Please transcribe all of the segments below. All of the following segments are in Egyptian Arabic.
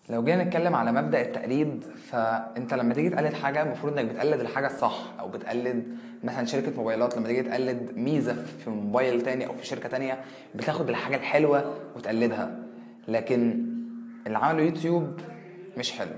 لو جينا نتكلم على مبدا التقليد فانت لما تيجي تقلد حاجه المفروض انك بتقلد الحاجه الصح او بتقلد مثلا شركه موبايلات لما تيجي تقلد ميزه في موبايل تاني او في شركه تانية بتاخد الحاجه الحلوه وتقلدها لكن اللي عمله يوتيوب مش حلو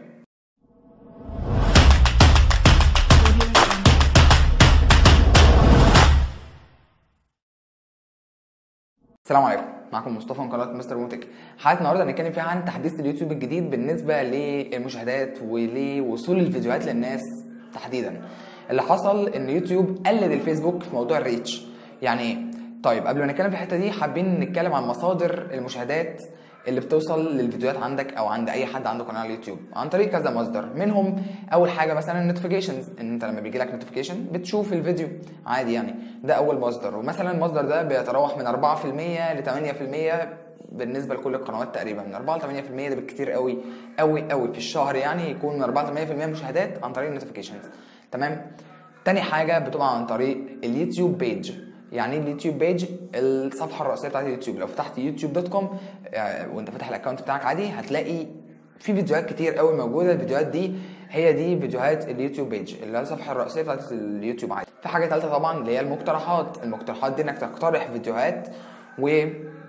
السلام عليكم معكم مصطفى من قناه مستر موتك حلقه النهارده هنتكلم فيها عن تحديث اليوتيوب الجديد بالنسبه للمشاهدات ولوصول الفيديوهات للناس تحديدا اللي حصل ان يوتيوب قلد الفيسبوك في موضوع الريتش يعني ايه طيب قبل ما نتكلم في الحته دي حابين نتكلم عن مصادر المشاهدات اللي بتوصل للفيديوهات عندك او عند اي حد عنده قناه على اليوتيوب عن طريق كذا مصدر منهم اول حاجه مثلا النوتيفيكيشنز ان انت لما بيجي لك نوتيفيكيشن بتشوف الفيديو عادي يعني ده اول مصدر ومثلا المصدر ده بيتراوح من 4% ل 8% بالنسبه لكل القنوات تقريبا من 4 ل 8% ده بالكتير قوي قوي قوي في الشهر يعني يكون من 4 ل 8% مشاهدات عن طريق النوتيفيكيشنز تمام تاني حاجه بتبقى عن طريق اليوتيوب بيج يعني ايه اليوتيوب بيج الصفحه الرئيسيه بتاعت اليوتيوب لو فتحت يوتيوب دوت كوم وانت فاتح الاكونت بتاعك عادي هتلاقي في فيديوهات كتير قوي موجوده الفيديوهات دي هي دي فيديوهات اليوتيوب بيج اللي هي الصفحه الرئيسيه بتاعت اليوتيوب عادي في حاجه ثالثه طبعا اللي هي المقترحات المقترحات دي انك تقترح فيديوهات و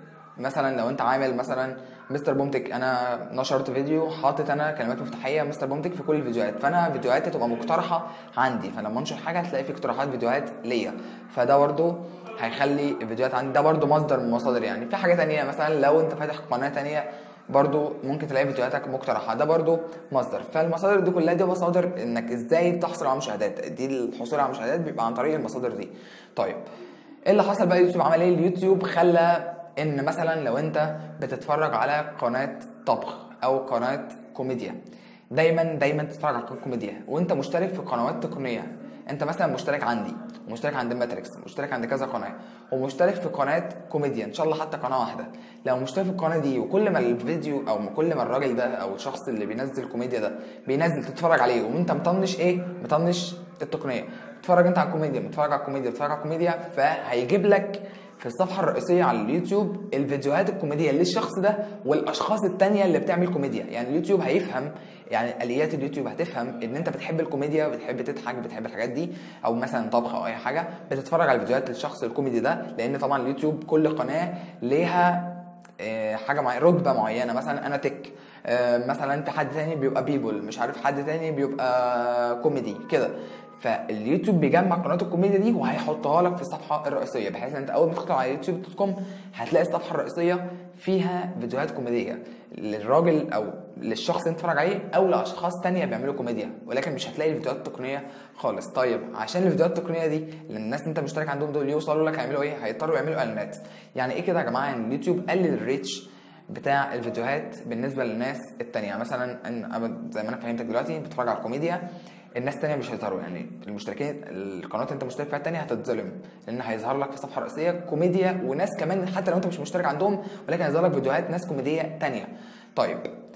مثلا لو انت عامل مثلا مستر بومتك انا نشرت فيديو حاطط انا كلمات مفتاحيه مستر بومتك في كل الفيديوهات فانا فيديوهاتي تبقى مقترحه عندي فلما انشر حاجه هتلاقي في اقتراحات فيديوهات ليا فده برضو هيخلي الفيديوهات عندي ده برضو مصدر من المصادر يعني في حاجه تانية مثلا لو انت فاتح قناه تانية برضو ممكن تلاقي فيديوهاتك مقترحه ده برضو مصدر فالمصادر دي كلها دي مصادر انك ازاي تحصل على مشاهدات دي الحصول على مشاهدات بيبقى عن طريق المصادر دي طيب ايه اللي حصل بقى يوتيوب عمل ايه اليوتيوب خلى ان مثلا لو انت بتتفرج على قناه طبخ او قناه كوميديا دايما دايما تتفرج على قناه كوميديا وانت مشترك في قنوات تقنيه انت مثلا مشترك عندي ومشترك عند ماتريكس مشترك عند كذا قناه ومشترك في قناه كوميديا ان شاء الله حتى قناه واحده لو مشترك في القناه دي وكل ما الفيديو او كل ما الراجل ده او الشخص اللي بينزل كوميديا ده بينزل تتفرج عليه وانت مطنش ايه مطنش التقنيه تتفرج انت على الكوميديا متفرج على الكوميديا متفرج على الكوميديا فهيجيب لك في الصفحه الرئيسيه على اليوتيوب الفيديوهات الكوميديه للشخص ده والاشخاص التانية اللي بتعمل كوميديا يعني اليوتيوب هيفهم يعني اليات اليوتيوب هتفهم ان انت بتحب الكوميديا بتحب تضحك بتحب الحاجات دي او مثلا طبخ او اي حاجه بتتفرج على الفيديوهات للشخص الكوميدي ده لان طبعا اليوتيوب كل قناه ليها حاجه معينه رتبه معينه مثلا انا تك مثلا في حد تاني بيبقى بيبل مش عارف حد تاني بيبقى كوميدي كده فاليوتيوب بيجمع قنوات الكوميديا دي وهيحطها لك في الصفحه الرئيسيه بحيث ان انت اول ما تدخل على يوتيوب دوت كوم هتلاقي الصفحه الرئيسيه فيها فيديوهات كوميديه للراجل او للشخص اللي تتفرج عليه او لاشخاص تانية بيعملوا كوميديا ولكن مش هتلاقي الفيديوهات التقنيه خالص طيب عشان الفيديوهات التقنيه دي الناس اللي انت مشترك عندهم دول يوصلوا لك هيعملوا ايه هيضطروا يعملوا اعلانات يعني ايه كده يا جماعه ان اليوتيوب قلل الريتش بتاع الفيديوهات بالنسبه للناس التانية مثلا ان زي ما انا فهمتك دلوقتي بتتفرج على الكوميديا الناس التانية مش هيظهروا يعني المشتركين القنوات اللي انت مشترك فيها التانية هتتظلم لان هيظهر لك في الصفحه الرئيسيه كوميديا وناس كمان حتى لو انت مش مشترك عندهم ولكن هيظهر لك فيديوهات ناس كوميديه تانية طيب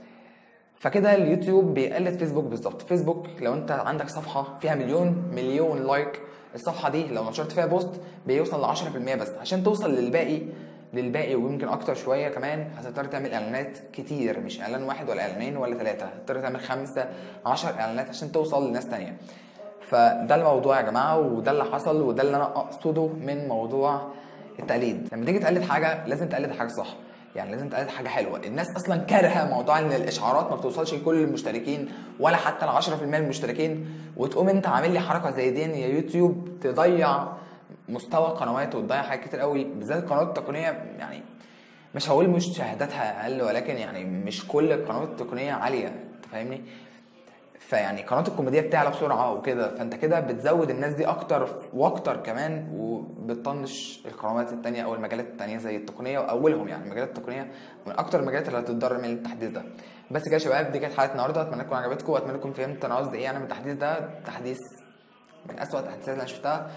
فكده اليوتيوب بيقلد فيسبوك بالظبط فيسبوك لو انت عندك صفحه فيها مليون مليون لايك الصفحه دي لو نشرت فيها بوست بيوصل ل 10% بس عشان توصل للباقي للباقي ويمكن اكتر شويه كمان هتضطر تعمل اعلانات كتير مش اعلان واحد ولا اعلانين ولا ثلاثه هتضطر تعمل خمسه 10 اعلانات عشان توصل لناس تانية فده الموضوع يا جماعه وده اللي حصل وده اللي انا اقصده من موضوع التقليد لما تيجي تقلد حاجه لازم تقلد حاجه صح يعني لازم تقلد حاجه حلوه الناس اصلا كارهه موضوع ان الاشعارات ما بتوصلش لكل المشتركين ولا حتى ل 10% من المشتركين وتقوم انت عامل لي حركه زي دي يا يوتيوب تضيع مستوى قنوات وتضيع حاجات كتير قوي بالذات القنوات التقنيه يعني مش هقول مشاهداتها اقل ولكن يعني مش كل القنوات التقنيه عاليه انت فاهمني فيعني قناه الكوميديا بتعلى بسرعه وكده فانت كده بتزود الناس دي اكتر واكتر كمان وبتطنش القنوات التانية او المجالات التانية زي التقنيه واولهم يعني المجالات التقنيه من اكتر المجالات اللي هتتضرر من التحديث ده بس كده يا شباب دي كانت حلقه النهارده اتمنى تكون عجبتكم واتمنى تكون فهمت انا قصدي ايه انا من التحديث ده تحديث من اسوء التحديثات اللي انا شفتها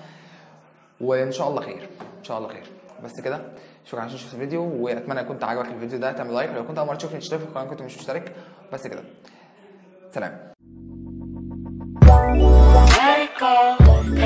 وان شاء الله خير ان شاء الله خير بس كده شكرا عشان شفت الفيديو واتمنى كنت عجبك الفيديو ده تعمل لايك لو كنت اول مره تشوفني اشترك في القناه كنت مش مشترك بس كده سلام Let it go.